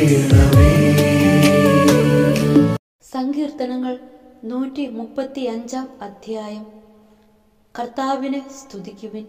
ചെയ്യണമേ സങ്കീർത്തനങ്ങൾ നൂറ്റി മുപ്പത്തി അഞ്ചാം അധ്യായം കർത്താവിനെ സ്തുതിക്കുവിൻ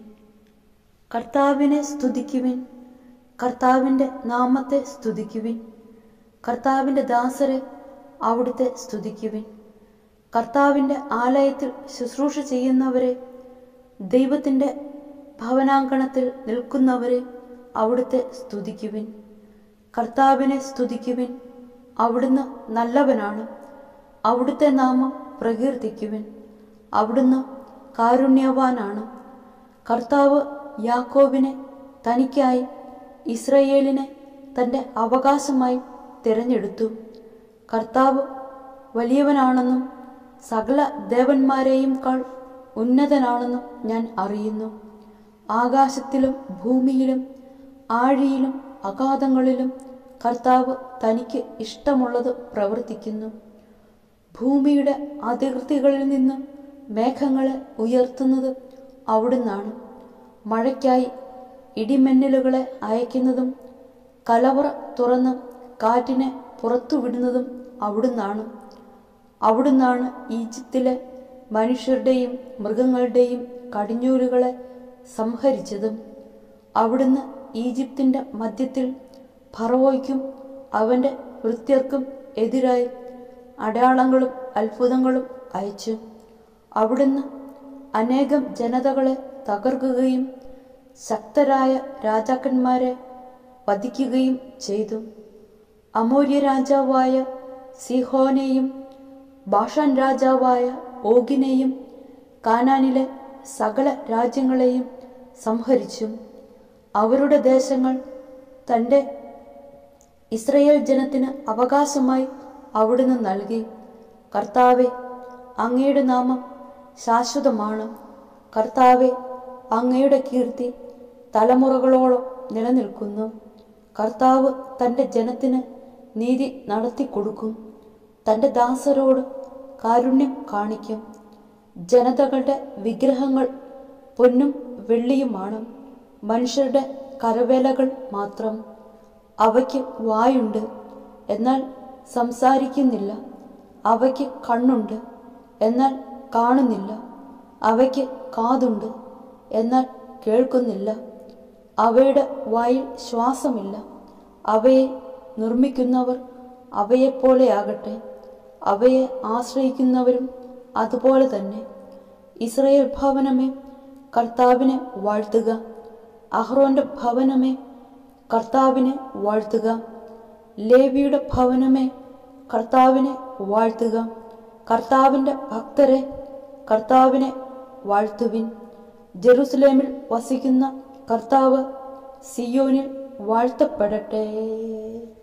കർത്താവിനെ സ്തുതിക്കുവിൻ കർത്താവിൻ്റെ നാമത്തെ സ്തുതിക്കുവിൻ കർത്താവിൻ്റെ ദാസരെ അവിടുത്തെ സ്തുതിക്കുവിൻ കർത്താവിൻ്റെ ആലയത്തിൽ ശുശ്രൂഷ ചെയ്യുന്നവരെ ദൈവത്തിൻ്റെ ഭവനാങ്കണത്തിൽ നിൽക്കുന്നവരെ അവിടുത്തെ സ്തുതിക്കുവിൻ കർത്താവിനെ സ്തുതിക്കുവിൻ അവിടുന്ന് നല്ലവനാണ് അവിടുത്തെ നാമം പ്രകീർത്തിക്കുവിൻ അവിടുന്ന് കാരുണ്യവാനാണ് കർത്താവ് യാക്കോബിനെ തനിക്കായി ഇസ്രയേലിനെ തൻ്റെ അവകാശമായി തിരഞ്ഞെടുത്തു കർത്താവ് വലിയവനാണെന്നും സകല ദേവന്മാരെയും കാൾ ഉന്നതനാണെന്നും ഞാൻ അറിയുന്നു ആകാശത്തിലും ഭൂമിയിലും ആഴിയിലും അഗാധങ്ങളിലും കർത്താവ് തനിക്ക് ഇഷ്ടമുള്ളത് പ്രവർത്തിക്കുന്നു ഭൂമിയുടെ അതിർത്തികളിൽ നിന്ന് മേഘങ്ങളെ ഉയർത്തുന്നത് അവിടുന്നാണ് മഴയ്ക്കായി ഇടിമിന്നലുകളെ അയക്കുന്നതും കലവറ തുറന്ന് കാറ്റിനെ പുറത്തുവിടുന്നതും അവിടുന്നാണ് അവിടുന്നാണ് ഈജിപ്തിലെ മനുഷ്യരുടെയും മൃഗങ്ങളുടെയും കടിഞ്ഞൂലുകളെ സംഹരിച്ചതും അവിടുന്ന് ഈജിപ്തിൻ്റെ മധ്യത്തിൽ ഫറവോയ്ക്കും അവൻ്റെ വൃത്യർക്കും എതിരായി അടയാളങ്ങളും അത്ഭുതങ്ങളും അയച്ചു അവിടുന്ന് അനേകം ജനതകളെ തകർക്കുകയും ശക്തരായ രാജാക്കന്മാരെ വധിക്കുകയും ചെയ്തു അമൂല്യ രാജാവായ സിഹോനെയും ബാഷാൻ രാജാവായ ഓഗിനെയും കാനാനിലെ സകല രാജ്യങ്ങളെയും സംഹരിച്ചു അവരുടെ ദേശങ്ങൾ തൻ്റെ ഇസ്രയേൽ ജനത്തിന് അവകാശമായി അവിടുന്ന് നൽകി കർത്താവെ അങ്ങയുടെ നാമം ശാശ്വതമാണ് കർത്താവെ അങ്ങയുടെ കീർത്തി തലമുറകളോളം നിലനിൽക്കുന്നു കർത്താവ് തൻ്റെ ജനത്തിന് നീതി നടത്തി കൊടുക്കും തൻ്റെ ദാസരോട് കാരുണ്യം കാണിക്കും ജനതകളുടെ വിഗ്രഹങ്ങൾ പൊന്നും വെള്ളിയുമാണ് മനുഷ്യരുടെ കരവേലകൾ മാത്രം അവയ്ക്ക് വായുണ്ട് എന്നാൽ സംസാരിക്കുന്നില്ല അവയ്ക്ക് കണ്ണുണ്ട് എന്നാൽ കാണുന്നില്ല അവയ്ക്ക് കാതുണ്ട് എന്നാൽ കേൾക്കുന്നില്ല അവയുടെ വായിൽ ശ്വാസമില്ല അവയെ നിർമ്മിക്കുന്നവർ അവയെപ്പോലെയാകട്ടെ അവയെ ആശ്രയിക്കുന്നവരും അതുപോലെ തന്നെ ഇസ്രയേൽ ഭവനമേ കർത്താവിനെ വാഴ്ത്തുക അഹ്റോന്റെ ഭവനമേ കർത്താവിനെ വാഴ്ത്തുക ലേവിയുടെ ഭവനമേ കർത്താവിനെ വാഴ്ത്തുക കർത്താവിൻ്റെ ഭക്തരെ കർത്താവിനെ വാഴ്ത്തുവിൻ ജെറുസലേമിൽ വസിക്കുന്ന കർത്താവ് സിയോനിൽ വാഴ്ത്തപ്പെടട്ടെ